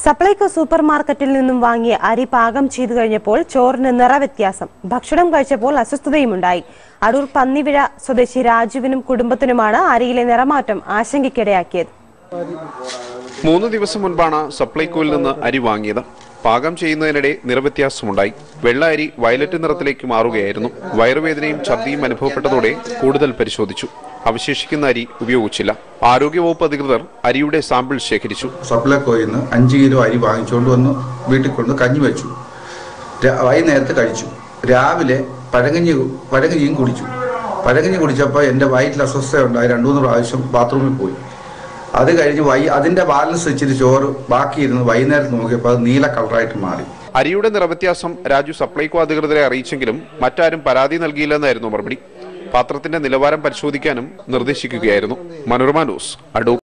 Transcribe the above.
Supplyco super മാർക്കറ്റിൽ നിന്നും വാങ്ങിയ അരി പാകം ചെയ്തു കഴിഞ്ഞപ്പോൾ ചോറിന് നിറവ്യത്യാസം ഭക്ഷണം കഴിച്ചപ്പോൾ അസ്വസ്ഥതയുമുണ്ടായി അടൂർ പന്നിവിഴ സ്വദേശി രാജുവിനും കുടുംബത്തിനുമാണ് അരിയിലെ നിറമാറ്റം ആശങ്കയ്ക്കിടയാക്കിയത് മൂന്ന് ദിവസം മുൻപാണ് സപ്ലൈകോയിൽ നിന്ന് അരി വാങ്ങിയത് പാകം ചെയ്യുന്നതിനിടെ നിറവ്യത്യാസമുണ്ടായി വെള്ള അരി വയലറ്റ് നിറത്തിലേക്ക് മാറുകയായിരുന്നു വയറുവേദനയും ഛർദിയും അനുഭവപ്പെട്ടതോടെ കൂടുതൽ പരിശോധിച്ചു അവശേഷിക്കുന്ന അരി ഉപയോഗിച്ചില്ല ആരോഗ്യവകുപ്പ് അധികൃതർ അരിയുടെ സാമ്പിൾ ശേഖരിച്ചു സപ്ലൈകോയിൽ നിന്ന് അഞ്ച് കിലോ അരി വാങ്ങിച്ചുകൊണ്ട് വന്ന് വീട്ടിൽ കൊണ്ട് കഞ്ഞി വെച്ചു രാ- വൈകുന്നേരത്ത് കഴിച്ചു രാവിലെ പഴങ്കഞ്ഞി പഴങ്കഞ്ഞിയും കുടിച്ചു പഴങ്കഞ്ഞി കുടിച്ചപ്പോൾ എൻ്റെ വയറ്റിൽ അസ്വസ്ഥത ഉണ്ടായി രണ്ടു മൂന്ന് പ്രാവശ്യം ബാത്റൂമിൽ പോയി അത് കഴിഞ്ഞ് വൈ അതിൻ്റെ ബാലൻസ് വെച്ചിട്ട് ചോറ് ബാക്കിയിരുന്ന് വൈകുന്നേരത്ത് നോക്കിയപ്പോൾ അത് നീല കളറായിട്ട് മാറി അരിയുടെ നിറവ്യത്യാസം രാജു സപ്ലൈകോ അധികൃതരെ അറിയിച്ചെങ്കിലും മറ്റാരും പരാതി നൽകിയില്ലെന്നായിരുന്നു മറുപടി പാത്രത്തിന്റെ നിലവാരം പരിശോധിക്കാനും നിർദ്ദേശിക്കുകയായിരുന്നു മനോരമ ന്യൂസ് അടൂർ